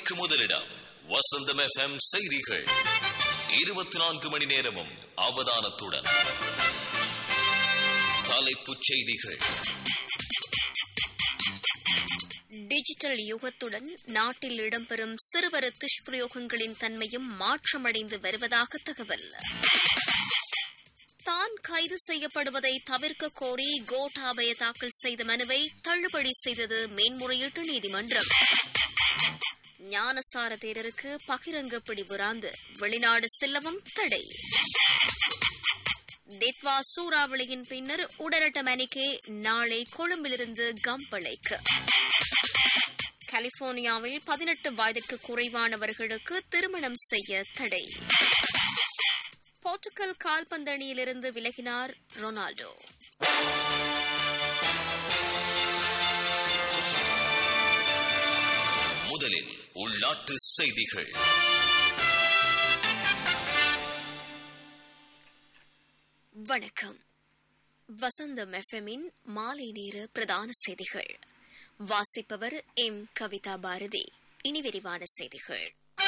செய்திகளுக்கு முதலிடம் வசந்தம் எஃப்எம் செய்திகள் இருபத்தி நான்கு மணி நேரமும் அவதானத்துடன் தலைப்புச் செய்திகள் டிஜிட்டல் யுகத்துடன் நாட்டில் இடம்பெறும் சிறுவர் துஷ்பிரயோகங்களின் தன்மையும் மாற்றமடைந்து வருவதாக தகவல் தான் கைது செய்யப்படுவதை தவிர்க்க கோரி கோட்டாபய தாக்கல் செய்த மனுவை தள்ளுபடி செய்தது மேன்முறையீட்டு நீதிமன்றம் ஞானசார தேரருக்கு பகிரங்க பிடிபுராந்து வெளிநாடு செல்லவும் தடை டெத்வா சூறாவளியின் பின்னர் உடரட்ட மணிக்கே நாளை கொழும்பிலிருந்து கம்பளைக்கு கலிபோர்னியாவில் பதினெட்டு வயதிற்கு குறைவானவர்களுக்கு திருமணம் செய்ய தடை போர்ச்சுகல் கால்பந்து அணியிலிருந்து விலகினார் ரொனால்டோ முதலில் உள்நாட்டு செய்திகள் வணக்கம் வசந்தம் எஃப்எம்மின் மாலை நேர பிரதான செய்திகள் வாசிப்பவர் எம் கவிதா பாரதி இனி விரிவான செய்திகள்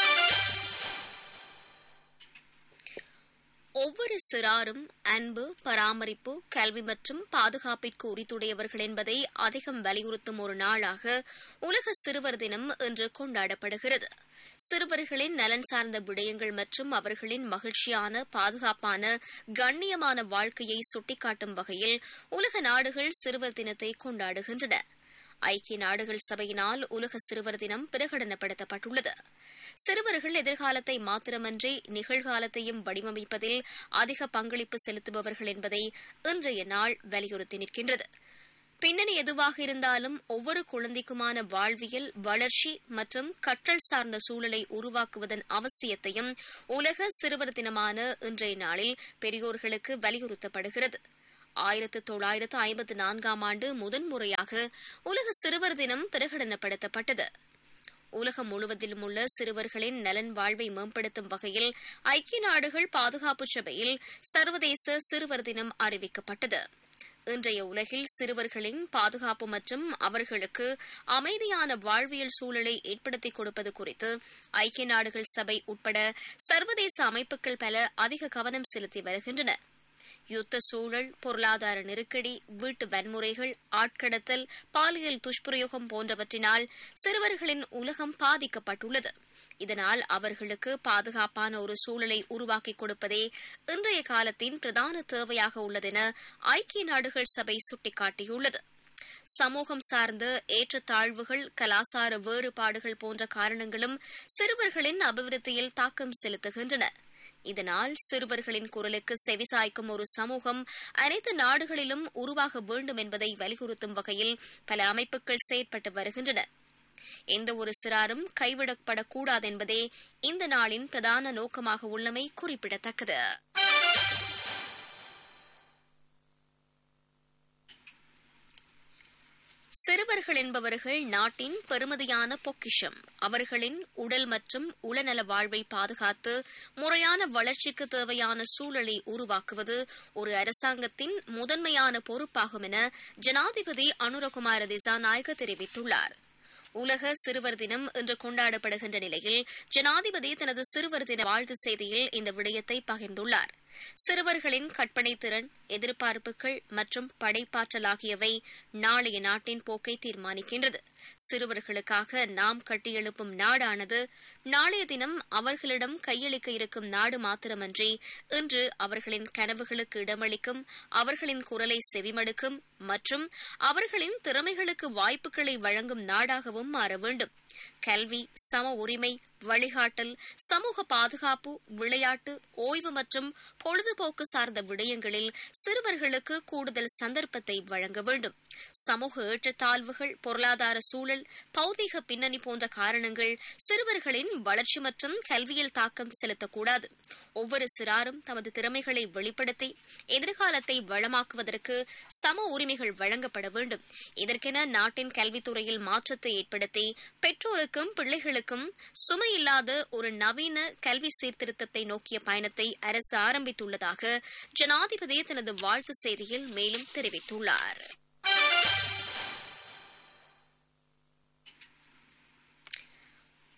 ஒவ்வொரு சிறாரும் அன்பு பராமரிப்பு கல்வி மற்றும் பாதுகாப்பிற்கு உரித்துடையவர்கள் என்பதை அதிகம் வலியுறுத்தும் ஒரு நாளாக உலக சிறுவர் தினம் இன்று கொண்டாடப்படுகிறது சிறுவர்களின் நலன் சார்ந்த விடயங்கள் மற்றும் அவர்களின் மகிழ்ச்சியான பாதுகாப்பான கண்ணியமான வாழ்க்கையை சுட்டிக்காட்டும் வகையில் உலக நாடுகள் சிறுவர் தினத்தை கொண்டாடுகின்றன ஐக்கிய நாடுகள் சபையினால் உலக சிறுவர் தினம் பிரகடனப்படுத்தப்பட்டுள்ளது சிறுவர்கள் எதிர்காலத்தை மாத்திரமன்றி நிகழ்காலத்தையும் வடிவமைப்பதில் அதிக பங்களிப்பு செலுத்துபவர்கள் என்பதை இன்றைய நாள் வலியுறுத்தி நிற்கின்றது பின்னணி எதுவாக இருந்தாலும் ஒவ்வொரு குழந்தைக்குமான வாழ்வியல் வளர்ச்சி மற்றும் கற்றல் சார்ந்த சூழலை உருவாக்குவதன் அவசியத்தையும் உலக சிறுவர் தினமான இன்றைய நாளில் பெரியோர்களுக்கு வலியுறுத்தப்படுகிறது ஆயிரத்து தொள்ளாயிரத்து ஐம்பத்து நான்காம் ஆண்டு முதன்முறையாக உலக சிறுவர் தினம் பிரகடனப்படுத்தப்பட்டது உலகம் முழுவதிலும் உள்ள சிறுவர்களின் நலன் வாழ்வை மேம்படுத்தும் வகையில் ஐக்கிய நாடுகள் பாதுகாப்பு சபையில் சர்வதேச சிறுவர் தினம் அறிவிக்கப்பட்டது இன்றைய உலகில் சிறுவர்களின் பாதுகாப்பு மற்றும் அவர்களுக்கு அமைதியான வாழ்வியல் சூழலை ஏற்படுத்திக் கொடுப்பது குறித்து ஐக்கிய நாடுகள் சபை உட்பட சர்வதேச அமைப்புகள் பல அதிக கவனம் செலுத்தி வருகின்றன யுத்த சூழல் பொருளாதார நெருக்கடி வீட்டு வன்முறைகள் ஆட்கடத்தல் பாலியல் துஷ்பிரயோகம் போன்றவற்றினால் சிறுவர்களின் உலகம் பாதிக்கப்பட்டுள்ளது இதனால் அவர்களுக்கு பாதுகாப்பான ஒரு சூழலை உருவாக்கிக் கொடுப்பதே இன்றைய காலத்தின் பிரதான தேவையாக உள்ளதென ஐக்கிய நாடுகள் சபை சுட்டிக்காட்டியுள்ளது சமூகம் சார்ந்த ஏற்றத்தாழ்வுகள் கலாசார வேறுபாடுகள் போன்ற காரணங்களும் சிறுவர்களின் அபிவிருத்தியில் தாக்கம் செலுத்துகின்றன இதனால் சிறுவர்களின் குரலுக்கு செவிசாய்க்கும் ஒரு சமூகம் அனைத்து நாடுகளிலும் உருவாக வேண்டும் என்பதை வலியுறுத்தும் வகையில் பல அமைப்புகள் செயற்பட்டு வருகின்றன எந்த ஒரு சிறாரும் கைவிடப்படக்கூடாது என்பதே இந்த நாளின் பிரதான நோக்கமாக உள்ளமை குறிப்பிடத்தக்கது சிறுவர்கள் என்பவர்கள் நாட்டின் பெருமதியான பொக்கிஷம் அவர்களின் உடல் மற்றும் உளநல வாழ்வை பாதுகாத்து முறையான வளர்ச்சிக்கு தேவையான சூழலை உருவாக்குவது ஒரு அரசாங்கத்தின் முதன்மையான பொறுப்பாகும் என ஜனாதிபதி அனுரகுமார திசாநாயக தெரிவித்துள்ளார் உலக சிறுவர் தினம் இன்று கொண்டாடப்படுகின்ற நிலையில் ஜனாதிபதி தனது சிறுவர் தின வாழ்த்து செய்தியில் இந்த விடயத்தை பகிர்ந்துள்ளார் சிறுவர்களின் கற்பனை திறன் எதிர்பார்ப்புகள் மற்றும் படைப்பாற்றல் ஆகியவை நாளைய நாட்டின் போக்கை தீர்மானிக்கின்றது சிறுவர்களுக்காக நாம் கட்டியெழுப்பும் நாடானது நாளைய தினம் அவர்களிடம் கையளிக்க இருக்கும் நாடு மாத்திரமன்றி இன்று அவர்களின் கனவுகளுக்கு இடமளிக்கும் அவர்களின் குரலை செவிமடுக்கும் மற்றும் அவர்களின் திறமைகளுக்கு வாய்ப்புகளை வழங்கும் நாடாகவும் மாற வேண்டும் கல்வி சம உரிமை வழிகாட்டல் சமூக பாதுகாப்பு விளையாட்டு ஓய்வு மற்றும் பொழுதுபோக்கு சார்ந்த விடயங்களில் சிறுவர்களுக்கு கூடுதல் சந்தர்ப்பத்தை வழங்க வேண்டும் சமூக ஏற்றத்தாழ்வுகள் பொருளாதார சூழல் பௌதீக பின்னணி போன்ற காரணங்கள் சிறுவர்களின் வளர்ச்சி மற்றும் கல்வியில் தாக்கம் செலுத்தக்கூடாது ஒவ்வொரு சிறாரும் தமது திறமைகளை வெளிப்படுத்தி எதிர்காலத்தை வளமாக்குவதற்கு சம உரிமைகள் வழங்கப்பட வேண்டும் இதற்கென நாட்டின் கல்வித்துறையில் மாற்றத்தை ஏற்படுத்தி பெற்றோருக்கும் பிள்ளைகளுக்கும் சுமையில்லாத ஒரு நவீன கல்வி சீர்திருத்தத்தை நோக்கிய பயணத்தை அரசு ஆரம்பித்துள்ளதாக ஜனாதிபதி தனது வாழ்த்து செய்தியில் மேலும் தெரிவித்துள்ளார்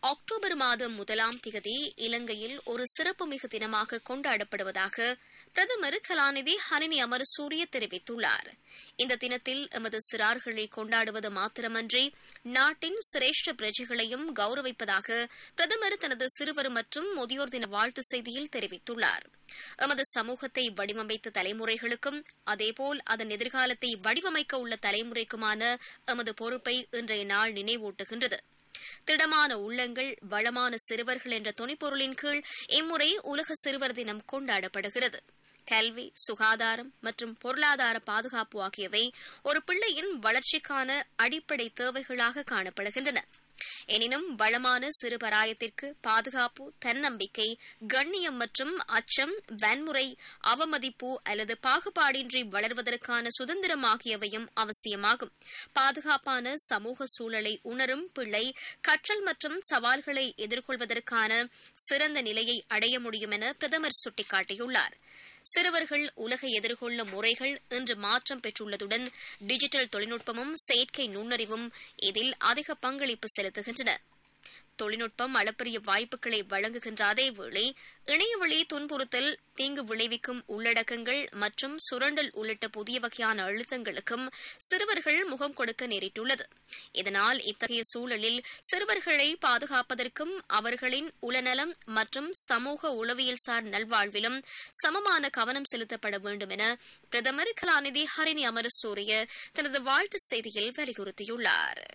அக்டோபர் மாதம் முதலாம் திகதி இலங்கையில் ஒரு சிறப்புமிகு தினமாக கொண்டாடப்படுவதாக பிரதமர் கலாநிதி ஹரிணி அமரசூரிய தெரிவித்துள்ளார் இந்த தினத்தில் எமது சிறார்களை கொண்டாடுவது மாத்திரமன்றி நாட்டின் சிரேஷ்ட பிரஜைகளையும் கௌரவிப்பதாக பிரதமர் தனது சிறுவர் மற்றும் முதியோர் தின வாழ்த்து செய்தியில் தெரிவித்துள்ளார் எமது சமூகத்தை வடிவமைத்த தலைமுறைகளுக்கும் அதேபோல் அதன் எதிர்காலத்தை வடிவமைக்க உள்ள தலைமுறைக்குமான எமது பொறுப்பை இன்றைய நாள் நினைவூட்டுகின்றது திடமான உள்ளங்கள் வளமான சிறுவர்கள் என்ற துணைப்பொருளின் கீழ் இம்முறை உலக சிறுவர் தினம் கொண்டாடப்படுகிறது கல்வி சுகாதாரம் மற்றும் பொருளாதார பாதுகாப்பு ஆகியவை ஒரு பிள்ளையின் வளர்ச்சிக்கான அடிப்படை தேவைகளாக காணப்படுகின்றன எனினும் வளமான சிறுபராயத்திற்கு பாதுகாப்பு தன்னம்பிக்கை கண்ணியம் மற்றும் அச்சம் வன்முறை அவமதிப்பு அல்லது பாகுபாடின்றி வளர்வதற்கான சுதந்திரம் ஆகியவையும் அவசியமாகும் பாதுகாப்பான சமூக சூழலை உணரும் பிள்ளை கற்றல் மற்றும் சவால்களை எதிர்கொள்வதற்கான சிறந்த நிலையை அடைய முடியும் என பிரதமர் சுட்டிக்காட்டியுள்ளார் சிறுவர்கள் உலகை எதிர்கொள்ளும் முறைகள் இன்று மாற்றம் பெற்றுள்ளதுடன் டிஜிட்டல் தொழில்நுட்பமும் செயற்கை நுண்ணறிவும் இதில் அதிக பங்களிப்பு செலுத்துகின்றன தொழில்நுட்பம் அளப்பரிய வாய்ப்புகளை வழங்குகின்ற அதேவேளை இணையவழி துன்புறுத்தல் தீங்கு விளைவிக்கும் உள்ளடக்கங்கள் மற்றும் சுரண்டல் உள்ளிட்ட புதிய வகையான அழுத்தங்களுக்கும் சிறுவர்கள் முகம் கொடுக்க நேரிட்டுள்ளது இதனால் இத்தகைய சூழலில் சிறுவர்களை பாதுகாப்பதற்கும் அவர்களின் உளநலம் மற்றும் சமூக உளவியல்சார் நல்வாழ்விலும் சமமான கவனம் செலுத்தப்பட வேண்டும் என பிரதமர் கலாநிதி ஹரிணி அமரசூரிய தனது வாழ்த்து செய்தியில் வலியுறுத்தியுள்ளார்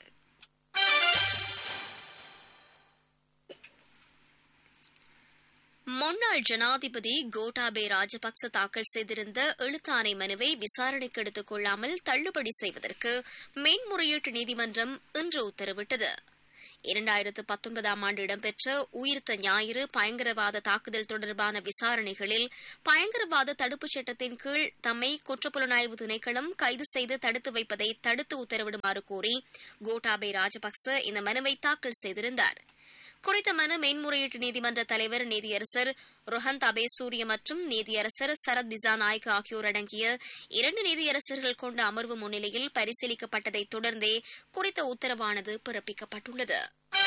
முன்னாள் ஜனாதிபதி கோட்டாபே ராஜபக்ச தாக்கல் செய்திருந்த எழுத்தாணை மனுவை விசாரணைக்கு எடுத்துக் கொள்ளாமல் தள்ளுபடி செய்வதற்கு மேன்முறையீட்டு நீதிமன்றம் இன்று உத்தரவிட்டது இரண்டாயிரத்து பத்தொன்பதாம் ஆண்டு இடம்பெற்ற உயிர்த்த ஞாயிறு பயங்கரவாத தாக்குதல் தொடர்பான விசாரணைகளில் பயங்கரவாத தடுப்புச் சட்டத்தின் கீழ் தம்மை குற்றப்புலனாய்வு திணைக்களம் கைது செய்து தடுத்து வைப்பதை தடுத்து உத்தரவிடுமாறு கோரி கோட்டாபே ராஜபக்ச இந்த மனுவை தாக்கல் செய்திருந்தார் குறித்த மனு மேன்முறையீட்டு நீதிமன்ற தலைவர் நீதியரசர் ரொஹந்த் அபேசூரிய மற்றும் நீதியரசர் சரத் திசாநாயக் ஆகியோர் அடங்கிய இரண்டு நீதியரசர்கள் கொண்ட அமர்வு முன்னிலையில் பரிசீலிக்கப்பட்டதைத் தொடர்ந்தே குறித்த உத்தரவானது பிறப்பிக்கப்பட்டுள்ளது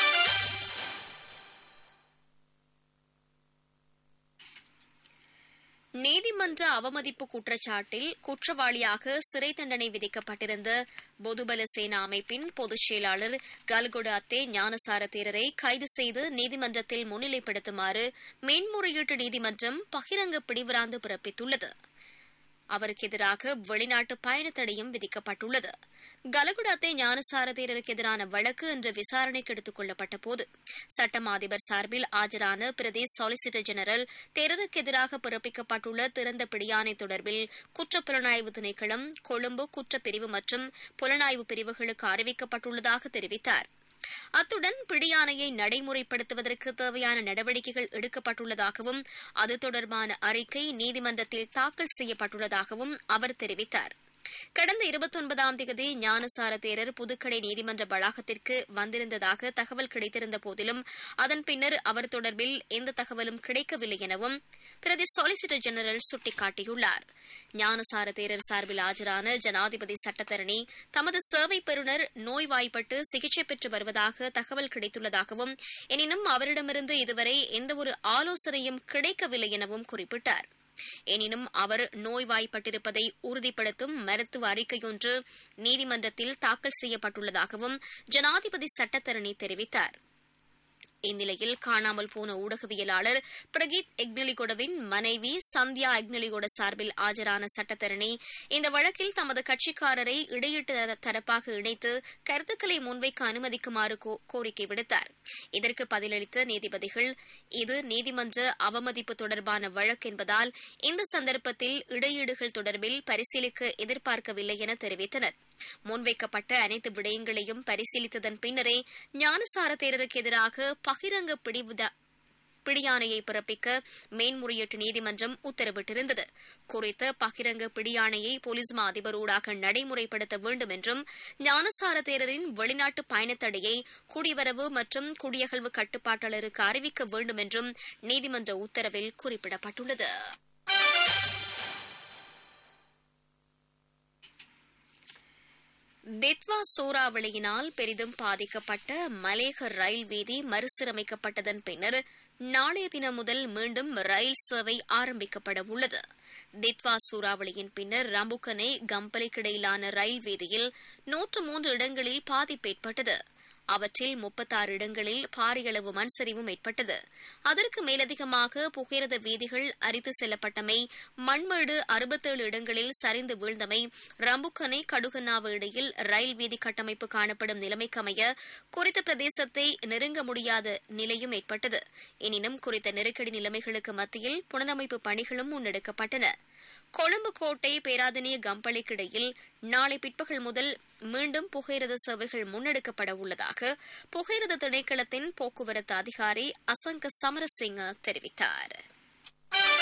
நீதிமன்ற அவமதிப்பு குற்றச்சாட்டில் குற்றவாளியாக சிறை தண்டனை விதிக்கப்பட்டிருந்த பொதுபல சேனா அமைப்பின் பொதுச் செயலாளர் கல்கொடு அத்தே ஞானசார தேரரை கைது செய்து நீதிமன்றத்தில் முன்னிலைப்படுத்துமாறு மேன்முறையீட்டு நீதிமன்றம் பகிரங்க பிடிவராந்து பிறப்பித்துள்ளது அவருக்கு எதிராக வெளிநாட்டு பயணத்தடையும் விதிக்கப்பட்டுள்ளது கலகுடாத்தே ஞானசார தேரருக்கு எதிரான வழக்கு இன்று விசாரணைக்கு எடுத்துக் கொள்ளப்பட்ட போது சட்டம் அதிபர் சார்பில் ஆஜரான பிரதேச சாலிசிட்டர் ஜெனரல் தேரருக்கு எதிராக பிறப்பிக்கப்பட்டுள்ள திறந்த பிடியாணை தொடர்பில் குற்றப்புலனாய்வு திணைக்களம் கொழும்பு குற்றப்பிரிவு மற்றும் புலனாய்வு பிரிவுகளுக்கு அறிவிக்கப்பட்டுள்ளதாக தெரிவித்தார் அத்துடன் பிடியாணையை நடைமுறைப்படுத்துவதற்கு தேவையான நடவடிக்கைகள் எடுக்கப்பட்டுள்ளதாகவும் அது தொடர்பான அறிக்கை நீதிமன்றத்தில் தாக்கல் செய்யப்பட்டுள்ளதாகவும் அவர் தெரிவித்தார் கடந்த இருபத்தொன்பதாம் தேதி ஞானசார தேரர் புதுக்கடை நீதிமன்ற வளாகத்திற்கு வந்திருந்ததாக தகவல் கிடைத்திருந்த போதிலும் அதன் பின்னர் அவர் தொடர்பில் எந்த தகவலும் கிடைக்கவில்லை எனவும் பிரதி சொலிசிட்டர் ஜெனரல் சுட்டிக்காட்டியுள்ளார் ஞானசார தேரர் சார்பில் ஆஜரான ஜனாதிபதி சட்டத்தரணி தமது சேவை பெறுநர் நோய்வாய்ப்பட்டு சிகிச்சை பெற்று வருவதாக தகவல் கிடைத்துள்ளதாகவும் எனினும் அவரிடமிருந்து இதுவரை எந்தவொரு ஆலோசனையும் கிடைக்கவில்லை எனவும் குறிப்பிட்டார் எனினும் அவர் நோய்வாய்ப்பட்டிருப்பதை உறுதிப்படுத்தும் மருத்துவ அறிக்கையொன்று நீதிமன்றத்தில் தாக்கல் செய்யப்பட்டுள்ளதாகவும் ஜனாதிபதி சட்டத்தரணி தெரிவித்தார் இந்நிலையில் காணாமல் போன ஊடகவியலாளர் பிரகீத் எக்னலிகொடவின் மனைவி சந்தியா எக்னலிகொட சார்பில் ஆஜரான சட்டத்தரணி இந்த வழக்கில் தமது கட்சிக்காரரை இடையீட்டு தரப்பாக இணைத்து கருத்துக்களை முன்வைக்க அனுமதிக்குமாறு கோரிக்கை விடுத்தார் இதற்கு பதிலளித்த நீதிபதிகள் இது நீதிமன்ற அவமதிப்பு தொடர்பான வழக்கு என்பதால் இந்த சந்தர்ப்பத்தில் இடையீடுகள் தொடர்பில் பரிசீலிக்க எதிர்பார்க்கவில்லை என தெரிவித்தனர் முன்வைக்கப்பட்ட அனைத்து விடயங்களையும் பரிசீலித்ததன் பின்னரே ஞானசார தேரருக்கு எதிராக பகிரங்க பிடியாணையை பிறப்பிக்க மேன்முறையீட்டு நீதிமன்றம் உத்தரவிட்டிருந்தது குறித்த பகிரங்க பிடியாணையை போலீஸ் மா அதிபர் ஊடாக நடைமுறைப்படுத்த வேண்டும் என்றும் ஞானசார தேரரின் வெளிநாட்டு பயணத்தடையை குடிவரவு மற்றும் குடியகழ்வு கட்டுப்பாட்டாளருக்கு அறிவிக்க வேண்டும் என்றும் நீதிமன்ற உத்தரவில் குறிப்பிடப்பட்டுள்ளது தித்வா சூறாவளியினால் பெரிதும் பாதிக்கப்பட்ட மலேக ரயில் வீதி மறுசீரமைக்கப்பட்டதன் பின்னர் நாளைய தினம் முதல் மீண்டும் ரயில் சேவை ஆரம்பிக்கப்பட உள்ளது தித்வா சூறாவளியின் பின்னர் ரம்புக்கனை கம்பலிக்கிடையிலான ரயில் வீதியில் நூற்று மூன்று இடங்களில் பாதிப்பு ஏற்பட்டது அவற்றில் முப்பத்தாறு இடங்களில் பாரியளவு மண் சரிவும் ஏற்பட்டது அதற்கு மேலதிகமாக புகையிரத வீதிகள் அரித்து செல்லப்பட்டமை மண்மேடு அறுபத்தேழு இடங்களில் சரிந்து வீழ்ந்தமை ரம்புக்கனை கடுகனாவு இடையில் ரயில் வீதி கட்டமைப்பு காணப்படும் நிலைமைக்கமைய குறித்த பிரதேசத்தை நெருங்க முடியாத நிலையும் ஏற்பட்டது எனினும் குறித்த நெருக்கடி நிலைமைகளுக்கு மத்தியில் புனரமைப்பு பணிகளும் முன்னெடுக்கப்பட்டன கொழும்பு கோட்டை பேராதனிய கம்பளிக்கிடையில் நாளை பிற்பகல் முதல் மீண்டும் புகையிரத சேவைகள் முன்னெடுக்கப்பட உள்ளதாக புகையிரத திணைக்களத்தின் போக்குவரத்து அதிகாரி அசங்க சமரசிங்க தெரிவித்தார்